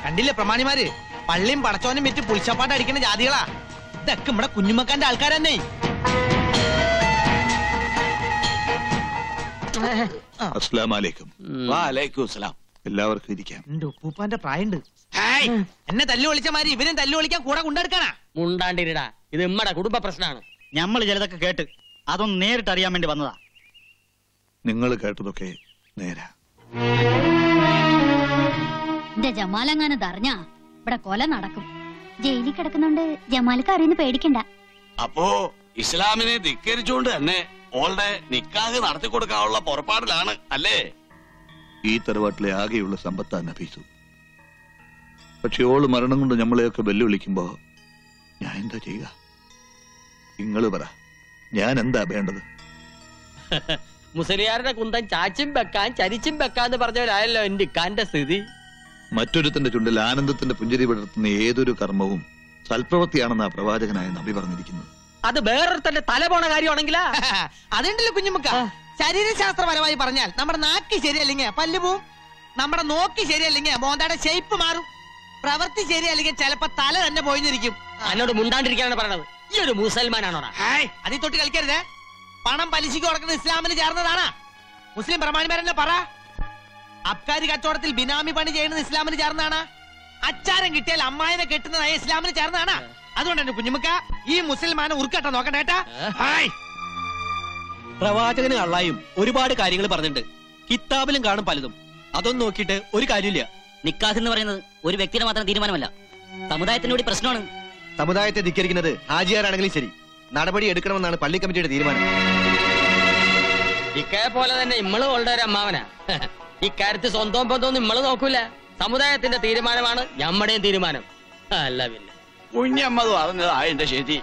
കണ്ടില്ലേ പ്രമാണിമാര് പള്ളിയും പടച്ചോനും വിറ്റ് പുളിച്ചപ്പാട്ട് അടിക്കുന്ന ജാതികളാ ഇതൊക്കെ നമ്മുടെ കുഞ്ഞുമക്കാന്റെ ആൾക്കാരെന്നെ അസ്ലാമലൈക്കും വാലേക്കും സലാം എല്ലാവർക്കും ഇരിക്കാം എന്റെ ഉപ്പൂപ്പാന്റെ പ്രായണ്ട് എന്നെ തല്ലു വിളിച്ച മാതിരി ഇവരും തല്ലു വിളിക്കാൻ കൂടെ കൊണ്ടെടുക്കാനാ മുണ്ടാണ്ടിരിടാ ഇത് ഇമ്മടെ കുടുംബ പ്രശ്നമാണ് നമ്മൾ ചിലതൊക്കെ കേട്ട് അതൊന്ന് നേരിട്ട് അറിയാൻ വേണ്ടി വന്നതാ നിങ്ങൾ കേട്ടതൊക്കെ നേരാ എന്റെ ജമാലങ്ങാനത് അറിഞ്ഞാ ഇവിടെ കൊല നടക്കും ജയിലിൽ കിടക്കുന്നോണ്ട് ജമാലിക്ക് അറിയുന്ന പേടിക്കണ്ട അപ്പോ ഇസ്ലാമിനെ ധിക്കരിച്ചുകൊണ്ട് തന്നെ ഓളുടെ നിക്കാഹ് നടത്തി കൊടുക്കാനുള്ള പുറപ്പാടിലാണ് അല്ലേ ഈ തറവാട്ടിലെ ആകെയുള്ള സമ്പത്താ നഫീസു പക്ഷെ ഓള് മരണം കൊണ്ട് നമ്മളെയൊക്കെ വെല്ലുവിളിക്കുമ്പോ ഞാൻ എന്താ ചെയ്യുക നിങ്ങൾ പറ ഞാൻ എന്താ വേണ്ടത് മുസലിയാരുടെ കുന്തം ചാച്ചും വെക്കാൻ ചരിച്ചും വെക്കാന്ന് പറഞ്ഞവരായല്ലോ എന്റെ ഇക്കാന്റെ സ്ഥിതി മറ്റൊരുത്തന്റെ ചുണ്ടിൽ ആനന്ദത്തിന്റെ പുഞ്ചിരി വിടർത്തുന്ന ഏതൊരു കർമ്മവും സൽപ്രവൃത്തിയാണെന്നാ പ്രവാചകനായ നബി പറഞ്ഞിരിക്കുന്നത് അത് വേറൊരുത്തന്റെ തല പോണ കാര്യമാണെങ്കിലാ അതുണ്ടല്ലോ കുഞ്ഞുമുക്ക ശരീരശാസ്ത്രപരമായി പറഞ്ഞാൽ നമ്മുടെ നാക്ക് ശരിയല്ലെങ്കിൽ പല്ല് പോവും നമ്മുടെ നോക്കി ശരിയല്ലെങ്കിൽ മോന്തയുടെ ഷേപ്പ് മാറും പ്രവൃത്തി ശരിയല്ലെങ്കിൽ ചിലപ്പോ തല തന്നെ പോയിന്നിരിക്കും എന്നോട് മുണ്ടാണ്ടിരിക്കാനാണ് പറയണത് ഈ ഒരു മുസൽമാനാണോടാ അതിൽ തൊട്ട് കളിക്കരുതേ പണം പലിശയ്ക്ക് കൊടുക്കുന്നത് ഇസ്ലാമിന് ചേർന്നതാണ് മുസ്ലിം പ്രമാണിമാരെന്നെ പറ അബ്കാരി കച്ചവടത്തിൽ ബിനാമി പണി ചെയ്യുന്നത് ഇസ്ലാമിന് ചേർന്നതാണ് അച്ചാരം കിട്ടിയാൽ അമ്മായിനെ കെട്ടുന്നതായ ഇസ്ലാമിന് ചേർന്നതാണ് അതുകൊണ്ട് എന്റെ കുഞ്ഞുമുക്ക ഈ മുസൽമാനെ ഉറുക്കട്ട നോക്കണ്ടേട്ടാ ഹായ് പ്രവാചകന് കള്ളായും ഒരുപാട് കാര്യങ്ങൾ പറഞ്ഞിട്ടുണ്ട് കിതാബിലും കാണും പലതും അതൊന്നും നോക്കിയിട്ട് ഒരു കാര്യമില്ല നിക്കാഹ് എന്ന് പറയുന്നത് ഒരു വ്യക്തിയുടെ മാത്രം തീരുമാനമല്ല സമുദായത്തിന് കൂടി പ്രശ്നമാണ് സമുദായത്തെ ധിക്കരിക്കുന്നത് ഹാജിയാരാണെങ്കിലും ശരി നടപടി എടുക്കണമെന്നാണ് പള്ളി കമ്മിറ്റിയുടെ തീരുമാനം ഇക്കയെ പോലെ തന്നെ ഇമ്മള് കൊണ്ട ഒരു അമ്മാവനാ ഇക്കാര്യത്തിൽ സ്വന്തം ബന്ധമൊന്നും ഇമ്മള് നോക്കൂല സമുദായത്തിന്റെ തീരുമാനമാണ് ഞമ്മടെയും തീരുമാനം അല്ല പിന്നെ കുഞ്ഞമ്മത് പറഞ്ഞതാ എന്റെ ശരി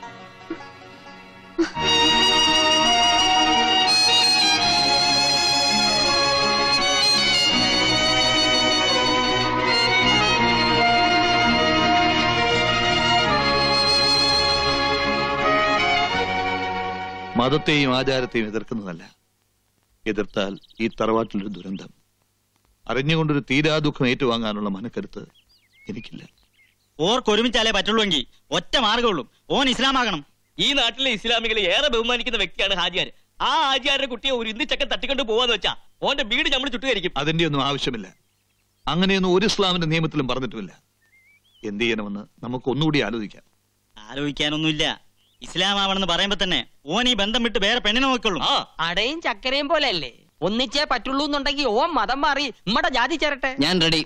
മതത്തെയും ആചാരത്തെയും എതിർക്കുന്നതല്ല എതിർത്താൽ ഈ തറവാട്ടിലൊരു ദുരന്തം അറിഞ്ഞുകൊണ്ടൊരു തീരാദുഃഖം ഏറ്റുവാങ്ങാനുള്ള മനക്കരുത്ത് എനിക്കില്ല ഓർക്ക് ഒരുമിച്ചാലേ പറ്റുള്ളൂവെങ്കിൽ ഒറ്റ മാർഗമുള്ളൂ ഓൻ ഇസ്ലാമാകണം ഈ നാട്ടിലെ ഇസ്ലാമികളെ ഏറെ ബഹുമാനിക്കുന്ന വ്യക്തിയാണ് ഹാജിയാർ ആ ഹാജിയാരുടെ കുട്ടിയെ ഒരു ഇന്ത്യച്ചക്കൻ തട്ടിക്കൊണ്ട് പോവാന്ന് വെച്ചാ ഓന്റെ വീട് നമ്മൾ ചുട്ടുകരിക്കും അതിന്റെ ഒന്നും ആവശ്യമില്ല അങ്ങനെയൊന്നും ഒരു ഇസ്ലാമിന്റെ നിയമത്തിലും പറഞ്ഞിട്ടുമില്ല എന്ത് ചെയ്യണമെന്ന് നമുക്ക് ഒന്നുകൂടി ആലോചിക്കാം ആലോചിക്കാനൊന്നുമില്ല ഇസ്ലാം ആവണമെന്ന് പറയുമ്പോ തന്നെ ഓൻ ഈ ബന്ധം വിട്ട് വേറെ പെണ്ണിനെ നോക്കുള്ളൂ അടയും ചക്കരയും പോലെ അല്ലേ ഒന്നിച്ചേ പറ്റുള്ളൂ എന്നുണ്ടെങ്കിൽ ഓ മതം മാറി നമ്മടെ ജാതി ചേരട്ടെ ഞാൻ റെഡി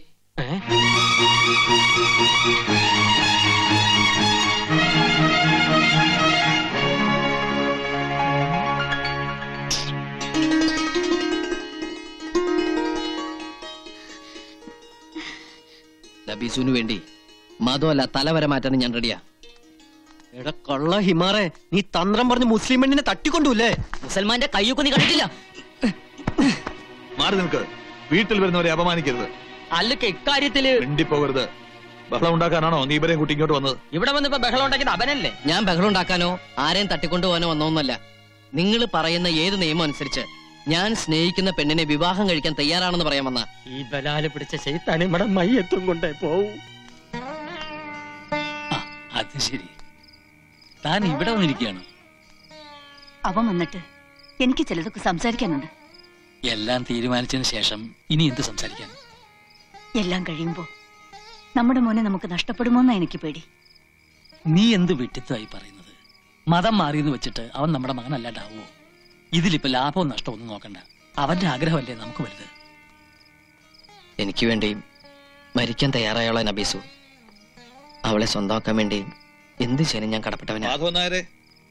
നബീസുവിന് വേണ്ടി മതമല്ല തലവര മാറ്റാൻ ഞാൻ റെഡിയാ എടാ കള്ള ഹിമാറെ നീ തന്ത്രം പറഞ്ഞ് മുസ്ലിം പെണ്ണിനെ തട്ടിക്കൊണ്ടൂല്ലേ മുസൽമാന്റെ കയ്യൊക്കെ നീ കണ്ടിട്ടില്ല മാറി നിൽക്ക് വീട്ടിൽ വരുന്നവരെ അപമാനിക്കരുത് അല്ലക്ക് ഇക്കാര്യത്തില് മിണ്ടിപ്പോകരുത് ബഹളം ഉണ്ടാക്കാനാണോ നീ ഇവരെയും കുട്ടി ഇങ്ങോട്ട് വന്നത് ഇവിടെ വന്നിപ്പോ ബഹളം ഉണ്ടാക്കിയത് അവനല്ലേ ഞാൻ ബഹളം ഉണ്ടാക്കാനോ ആരെയും തട്ടിക്കൊണ്ടുപോകാനോ വന്നോന്നല്ല നിങ്ങൾ പറയുന്ന ഏത് നിയമം അനുസരിച്ച് ഞാൻ സ്നേഹിക്കുന്ന പെണ്ണിനെ വിവാഹം കഴിക്കാൻ തയ്യാറാണെന്ന് പറയാൻ വന്ന ഈ ബലാല് പിടിച്ച ചെയ്ത്താണ് ഇവിടെ മയ്യത്തും കൊണ്ടേ പോവും അത് ശരി താൻ ഇവിടെ വന്നിരിക്കുകയാണ് അവൻ വന്നിട്ട് എനിക്ക് ചിലതൊക്കെ സംസാരിക്കാനുണ്ട് എല്ലാം തീരുമാനിച്ചതിന് ശേഷം ഇനി എന്ത് സംസാരിക്കാൻ എല്ലാം കഴിയുമ്പോ നമ്മുടെ മോനെ നമുക്ക് നഷ്ടപ്പെടുമോന്നാ എനിക്ക് പേടി നീ എന്ത് വിട്ടിത്തമായി പറയുന്നത് മതം മാറിയെന്ന് വെച്ചിട്ട് അവൻ നമ്മുടെ മകനല്ലാണ്ടാവോ ഇതിലിപ്പോ ലാഭവും നഷ്ടവും ഒന്നും നോക്കണ്ട അവന്റെ ആഗ്രഹമല്ലേ നമുക്ക് വലുത് എനിക്ക് വേണ്ടി മരിക്കാൻ തയ്യാറായുള്ള നബീസു അവളെ സ്വന്തമാക്കാൻ വേണ്ടി എന്ത് ചെയ്യാനും ഞാൻ കടപ്പെട്ടവനാ മാധവൻ നായരെ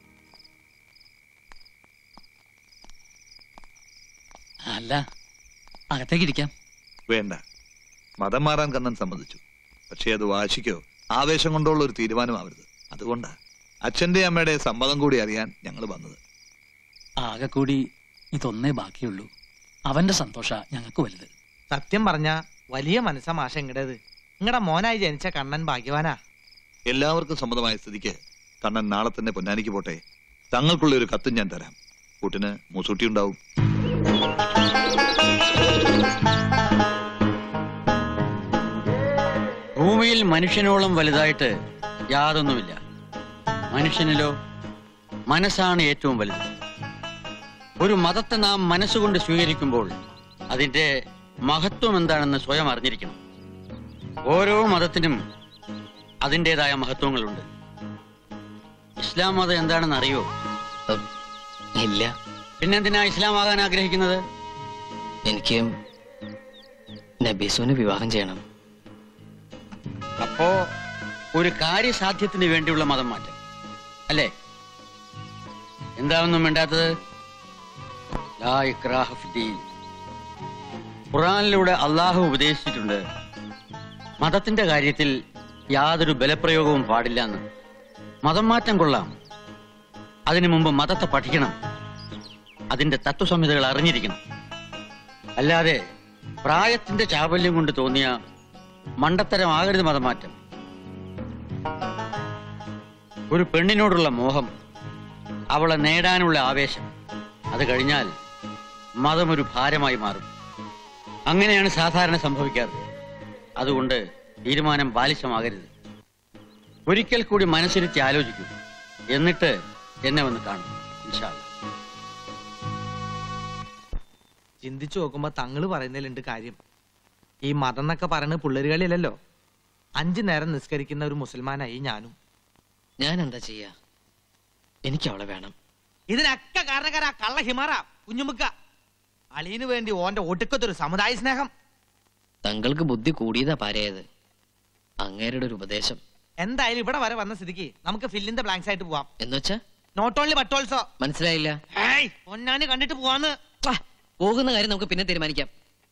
അല്ല അകത്തേക്ക് ഇരിക്കാം വേണ്ട മതം മാറാൻ കണ്ണൻ സമ്മതിച്ചു പക്ഷേ അത് വാശിക്കോ ആവേശം കൊണ്ടുള്ള ഒരു തീരുമാനമാവരുത് അതുകൊണ്ടാ അച്ഛന്റെ അമ്മയുടെ സമ്മതം കൂടി അറിയാൻ ഞങ്ങൾ വന്നത് ആകെ കൂടി ഇതൊന്നേ ബാക്കിയുള്ളൂ അവന്റെ സന്തോഷ ഞങ്ങൾക്ക് വലുത് സത്യം പറഞ്ഞ വലിയ മനസ്സാ മാഷ ഇങ്ങടേത് നിങ്ങടെ മോനായി ജനിച്ച കണ്ണൻ ഭാഗ്യവാനാ എല്ലാവർക്കും സമ്മതമായ സ്ഥിതിക്ക് കണ്ണൻ നാളെ തന്നെ പൊന്നാനിക്ക് പോട്ടെ തങ്ങൾക്കുള്ള ഒരു കത്തും ഞാൻ തരാം കൂട്ടിന് മൂസൂട്ടി ഉണ്ടാവും ഭൂമിയിൽ മനുഷ്യനോളം വലുതായിട്ട് യാതൊന്നുമില്ല മനുഷ്യനിലോ മനസ്സാണ് ഏറ്റവും വലുത് ഒരു മതത്തെ നാം മനസ്സുകൊണ്ട് സ്വീകരിക്കുമ്പോൾ അതിന്റെ മഹത്വം എന്താണെന്ന് സ്വയം അറിഞ്ഞിരിക്കണം ഓരോ മതത്തിനും അതിൻ്റെതായ മഹത്വങ്ങളുണ്ട് ഇസ്ലാം മതം എന്താണെന്ന് അറിയോ ഇല്ല പിന്നെന്തിനാ ഇസ്ലാം ആകാൻ ആഗ്രഹിക്കുന്നത് എനിക്ക് നബീസുവിനെ വിവാഹം ചെയ്യണം അപ്പോ ഒരു കാര്യസാധ്യത്തിന് വേണ്ടിയുള്ള മതം മാറ്റം അല്ലേ എന്താണെന്നും വേണ്ടാത്തത് ലാ ഇക്രാഹ ഫിദ്ദീൻ. ഖുറാനിലൂടെ അള്ളാഹു ഉപദേശിച്ചിട്ടുണ്ട് മതത്തിന്റെ കാര്യത്തിൽ യാതൊരു ബലപ്രയോഗവും പാടില്ല എന്ന് മതം മാറ്റം കൊള്ളാം അതിനു മുമ്പ് മതത്തെ പഠിക്കണം അതിന്റെ തത്വസംഹിതകൾ അറിഞ്ഞിരിക്കണം അല്ലാതെ പ്രായത്തിന്റെ ചാബല്യം കൊണ്ട് തോന്നിയ മണ്ടത്തരമാകരുത് മതമാറ്റം ഒരു പെണ്ണിനോടുള്ള മോഹം അവളെ നേടാനുള്ള ആവേശം അത് കഴിഞ്ഞാൽ മതം ഒരു ഭാരമായി മാറും അങ്ങനെയാണ് സാധാരണ സംഭവിക്കാറ് അതുകൊണ്ട് തീരുമാനം ബാലിശമാകരുത് ഒരിക്കൽ കൂടി മനസ്സിരുത്തി ആലോചിക്കൂ എന്നിട്ട് എന്നെ വന്ന് കാണും ഇൻഷാ അല്ലാ. ചിന്തിച്ചു നോക്കുമ്പോ തങ്ങള് പറയുന്നതിലുണ്ട് കാര്യം ഈ മതം എന്നൊക്കെ പറയുന്നത് പിള്ളേരുകളിലല്ലോ അഞ്ചു നേരം നിസ്കരിക്കുന്ന ഒരു മുസൽമാനായി ഞാനും ഞാൻ എന്താ ചെയ്യാ എനിക്ക് അവളെ വേണം ഇതിനൊക്കെ കാരണക്കാരാ കള്ള ഹിമാറ കുഞ്ഞുമുക്ക അളിയന് വേണ്ടി ഓന്റെ ഒടുക്കത്തൊരു സമുദായ സ്നേഹം തങ്ങൾക്ക് ബുദ്ധി കൂടിയതാ പാരയത് അങ്ങേരുടെ ഒരു ഉപദേശം എന്തായാലും ഇവിടെ വരെ വന്ന സ്ഥിതിക്ക് നമുക്ക് ഫില്ലിന്റെ ബ്ലാങ്ക്സ് ആയിട്ട് പോവാം എന്നുവെച്ചാ നോട്ട് ഓൺലി ബട്ട് ഓൾസോ മനസ്സിലായില്ല പൊന്നാന് കണ്ടിട്ട് പോവാന്ന് പോകുന്ന കാര്യം നമുക്ക് പിന്നെ തീരുമാനിക്കാം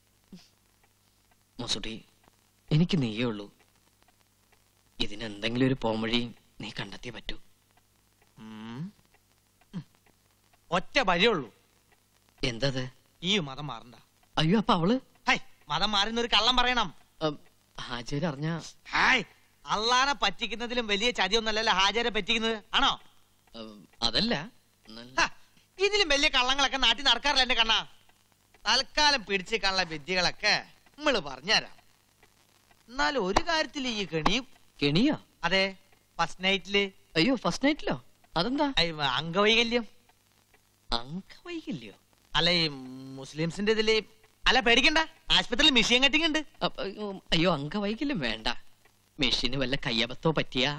മസുട്ടി എനിക്ക് നീയേ ഉള്ളൂ ഇതിനെന്തെങ്കിലും ഒരു പോംവഴി നീ കണ്ടെത്തിയേ പറ്റൂ ഉം. ഉം. ഒറ്റ വഴിയുള്ളൂ എന്തത് ഈ മതം മാറണ്ട അയ്യോ അപ്പൊ അവള് ഹൈ മതം മാറുന്ന ഒരു കള്ളം പറയണം ഹാജര് അറിഞ്ഞ ഹായ് അള്ളാനെ പറ്റിക്കുന്നതിലും വലിയ ചതിയൊന്നല്ലല്ലോ ഹാജരെ പറ്റിക്കുന്നത് ആണോ അതല്ല ഹ, ഇതിലും വലിയ കള്ളങ്ങളൊക്കെ നാട്ടിൽ നടക്കാറില്ല എന്റെ കണ്ണാ തൽക്കാലം പിടിച്ച് കള്ള വിദ്യകളൊക്കെ നമ്മള് പറഞ്ഞുതരാം എന്നാലും ഒരു കാര്യത്തിൽ ഈ കെണിയും കെണിയോ അതെ ഫസ്റ്റ് നൈറ്റില് അയ്യോ ഫസ്റ്റ് നൈറ്റിലോ അതെന്താ അംഗവൈകല്യം അംഗവൈകല്യോ അല്ല ഈ മുസ്ലിംസിന്റെ ഇതില് അല്ല പേടിക്കണ്ട ആശുപത്രിയിൽ മിഷീൻ കട്ടിങ് ഉണ്ട് അപ്പ- അയ്യോ അംഗവൈകല്യം വേണ്ട മെഷീന് വല്ല കയ്യബത്തോ പറ്റിയാ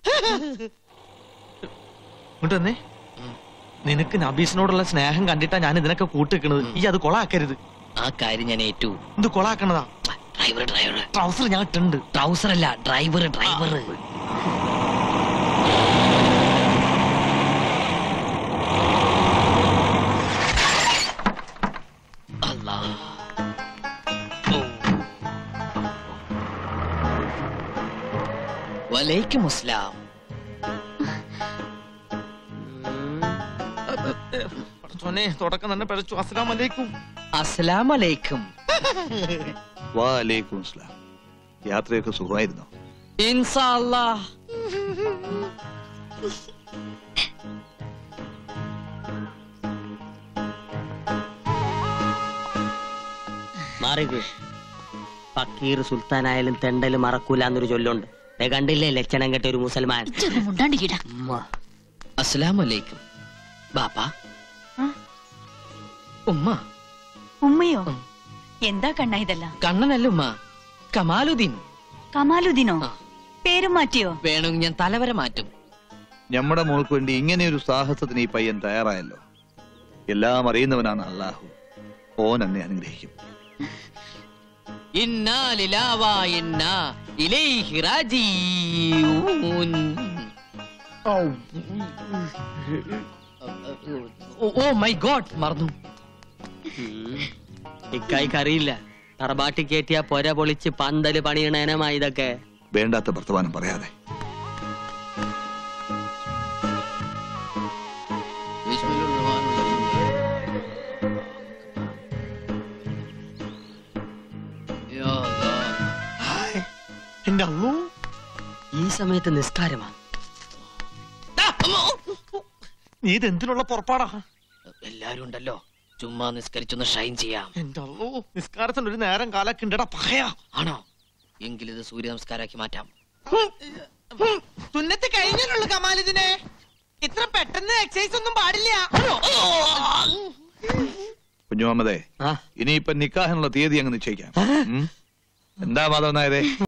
ഇങ്ങോട്ട് വന്നേ നിനക്ക് നബീസിനോടുള്ള സ്നേഹം കണ്ടിട്ടാ ഞാൻ ഇതിനൊക്കെ കൂട്ടിക്കുന്നത് ഈ അത് കൊളാക്കരുത് ആ കാര്യം ഞാൻ ഏറ്റു ഇത് കൊളാക്കണതാ ഡ്രൈവർ ഡ്രൈവർ ട്രൗസർ ഞാൻ ഇട്ടുണ്ട് ട്രൗസർ അല്ല ഡ്രൈവർ ഡ്രൈവർ അല്ലാ വലൈക്കും അസ്സലാം പടച്ചോനെ തുടക്കം തന്നെ പിഴച്ചു അസ്സലാം അലൈക്കും അസ്സലാം അലൈക്കും വാലേക്കും സ്ലാം യാത്രയൊക്കെ സുഖമായിരുന്നോ ഇൻസാ അല്ലാഹ് മാറിക്ക് ഫക്കീർ സുൽത്താനായാലും തെണ്ടല് മറക്കൂല എന്നൊരു ചൊല്ലുണ്ട് ദേ കണ്ടില്ലേ ലക്ഷണം കെട്ട ഒരു മുസൽമാൻ ഉമ്മ. അസ്സലാമു അലൈക്കും ബാപ്പാ ഉമ്മ ഉമ്മയോ എന്താ കണ്ണ ഇതെല്ലാം കണ്ണനല്ല ഉമ്മ കമാലുദ്ദീൻ കമാലുദ്ദീനോ പേരും മാറ്റിയോ വേണമെങ്കിൽ ഞാൻ തലവര മാറ്റും നമ്മുടെ മോൾക്ക് വേണ്ടി ഇങ്ങനെയൊരു സാഹസത്തിന് ഈ പയ്യൻ തയ്യാറായല്ലോ എല്ലാം അറിയുന്നവനാണ് അള്ളാഹു ഓൻ എന്നെ അനുഗ്രഹിക്കും ഇന്നാ ലിലാവ ഇന്നാ ഇലൈഹി റാജിഊൻ ഓ മൈ ഗോഡ് മറന്നു ഇക്കായിക്ക് അറിയില്ല തറബാട്ടി കയറ്റിയ പൊര പൊളിച്ച് പന്തല് പണിയണേനമാ ഇതൊക്കെ വേണ്ടാത്ത വർത്തമാനം പറയാതെ എന്റെ അള്ളൂ ഈ സമയത്ത് നിസ്കാരമാ നീ ഇത് എന്തിനുള്ള പുറപ്പാടാ എല്ലാരും ഉണ്ടല്ലോ ചുമ്മാ നിസ്കരിച്ചൊന്ന് ഷൈൻ ചെയ്യാം എന്റെ അള്ളൂ നിസ്കാരത്തിന് ഒരു നേരം കാലൊക്കെ ഉണ്ടടാ പകയാ ആണോ എങ്കിലിത് സൂര്യ നമസ്കാരാക്കി മാറ്റാം സുന്നത്ത് കഴിഞ്ഞല്ലോ കമാലിതിനെ ഇത്ര പെട്ടെന്ന് എക്സസൈസ് ഒന്നും പാടില്ല കുഞ്ഞുമാമതേ ഇനിയിപ്പൊ നിക്കാഹിനുള്ള തീയതി അങ്ങ് നിശ്ചയിക്കാം ഉം? എന്താ മാധവൻ നായരെ